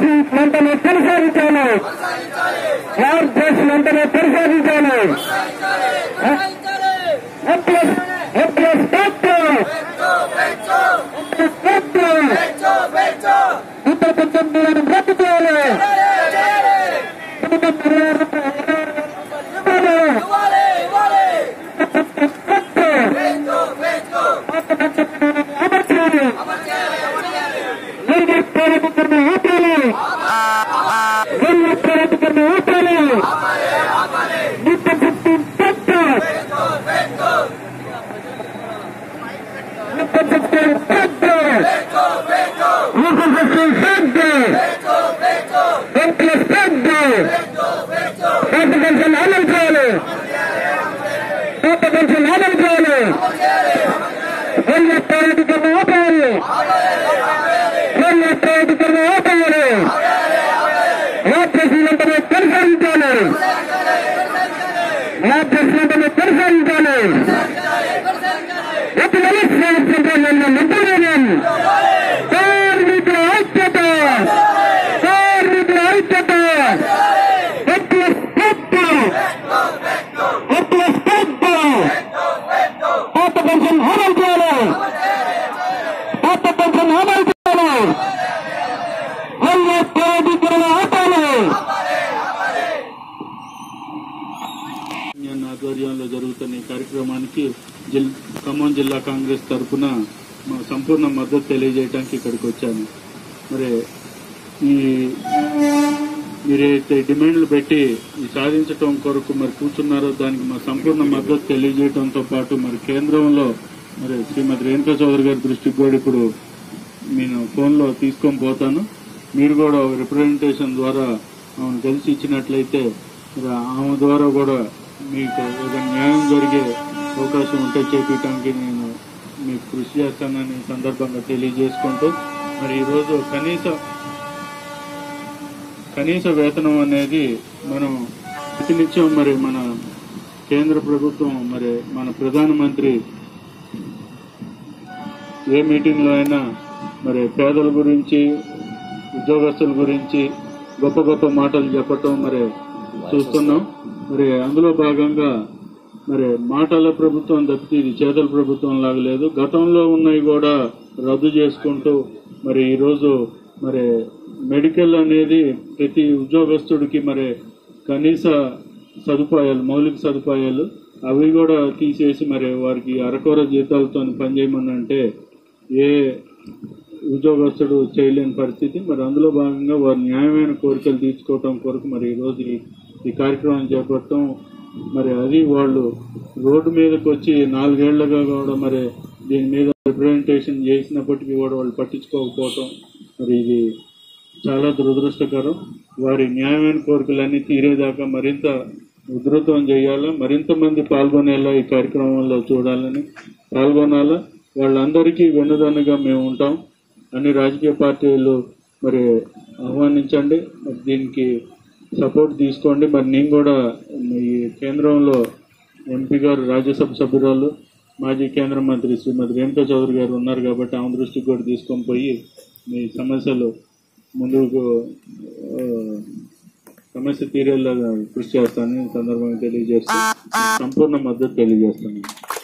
చేసి వెంటనే కొనసాగించాలి వారు చేసి వెంటనే కొనసాగించాలి ఎప్లస్ ఎప్లస్ డాక్టర్ ఇంత కొంచెం మీరు రద్దు చేయాలి అమర్చాలి ఎన్ని ప్రేరేపితున్న ఆపాలి ఎన్ని ప్రేరేపితున్న ఆపాలి నిత్య శక్తి డాక్టర్ నిత్య శక్తి డాక్టర్ ఆహా డాక్టర్ ఎంప్లస్ డాక్టర్ పాత పెన్షన్ అమలు చేయాలి పాత పెన్షన్ అమలు చేయాలి ఎన్ని ప్రేరేపితున్న ఆపాలి ఎన్ని ప్రేరేపితున్న ఆపాలి రాత్రి వెంటనే కొనసాగించాలి రాత్రి వెంటనే కొనసాగించాలి ఎటువంటి సంఘటన నిద్రలేనం కార్మికుల ఐక్యత కార్మికుల ఐక్యత ఎట్ల స్పష్ట ఎట్ల స్పష్ట పాత పెన్షన్ అమలు చేయాలి పాత పెన్షన్ అమలు చేయాలి ఎన్నో ప్రేరేపితులను ఆపాలి యూనియన్ ఆధ్వర్యంలో జరుగుతున్న ఈ కార్యక్రమానికి జిల్ ఖమ్మం జిల్లా కాంగ్రెస్ తరఫున మా సంపూర్ణ మద్దతు తెలియజేయడానికి ఇక్కడికి వచ్చాను మరి ఈ మీరైతే డిమాండ్లు పెట్టి ఈ సాధించటం కొరకు మరి కూర్చున్నారో దానికి మా సంపూర్ణ మద్దతు తెలియజేయడంతో పాటు మరి కేంద్రంలో మరి శ్రీమతి రేణుకా చౌదరి గారి దృష్టికి కూడా ఇప్పుడు నేను ఫోన్లో తీసుకొని పోతాను మీరు కూడా రిప్రజెంటేషన్ ద్వారా ఆమెను కలిసి ఇచ్చినట్లయితే మరి ఆమె ద్వారా కూడా మీకు ఏదైనా న్యాయం జరిగే అవకాశం ఉంటే చేపించడానికి నేను మీకు కృషి చేస్తానని ఈ సందర్భంగా తెలియజేసుకుంటూ మరి ఈరోజు కనీస కనీస వేతనం అనేది మనం ప్రతినిత్యం మరి మన కేంద్ర ప్రభుత్వం మరి మన ప్రధానమంత్రి ఏ మీటింగ్ లో అయినా మరి పేదల గురించి ఉద్యోగస్తుల గురించి గొప్ప గొప్ప మాటలు చెప్పటం మరి చూస్తున్నాం మరి అందులో భాగంగా మరి మాటల ప్రభుత్వం తప్పితే ఇది చేతల ప్రభుత్వం లాగా లేదు గతంలో ఉన్నవి కూడా రద్దు చేసుకుంటూ మరి ఈరోజు మరి మెడికల్ అనేది ప్రతి ఉద్యోగస్తుడికి మరి కనీస సదుపాయాలు మౌలిక సదుపాయాలు అవి కూడా తీసేసి మరి వారికి అరకొర జీతాలతో పనిచేయమని అంటే ఏ ఉద్యోగస్తుడు చేయలేని పరిస్థితి మరి అందులో భాగంగా వారి న్యాయమైన కోరికలు తీర్చుకోవటం కొరకు మరి ఈరోజు ఈ ఈ కార్యక్రమం చేపట్టడం మరి అది వాళ్ళు రోడ్డు మీదకి వచ్చి నాలుగేళ్లుగా కూడా మరి దీని మీద రిప్రజెంటేషన్ చేసినప్పటికీ కూడా వాళ్ళు పట్టించుకోకపోవటం మరి ఇది చాలా దురదృష్టకరం వారి న్యాయమైన కోరికలన్నీ తీరేదాకా మరింత ఉధృతం చేయాలా మరింత మంది పాల్గొనేలా ఈ కార్యక్రమంలో చూడాలని పాల్గొనాలా వాళ్ళందరికీ వెన్నుదన్నుగా మేము ఉంటాం అన్ని రాజకీయ పార్టీలు మరి ఆహ్వానించండి మరి దీనికి సపోర్ట్ తీసుకోండి మరి నేను కూడా ఈ కేంద్రంలో ఎంపీ గారు రాజ్యసభ సభ్యురాలు మాజీ కేంద్ర మంత్రి శ్రీమతి రేణుకా చౌదరి గారు ఉన్నారు కాబట్టి ఆమె దృష్టికి కూడా తీసుకొని పోయి మీ సమస్యలు ముందుకు ఆ, సమస్య తీరేలాగా కృషి చేస్తానని ఈ సందర్భంగా తెలియజేస్తూ సంపూర్ణ మద్దతు తెలియజేస్తాను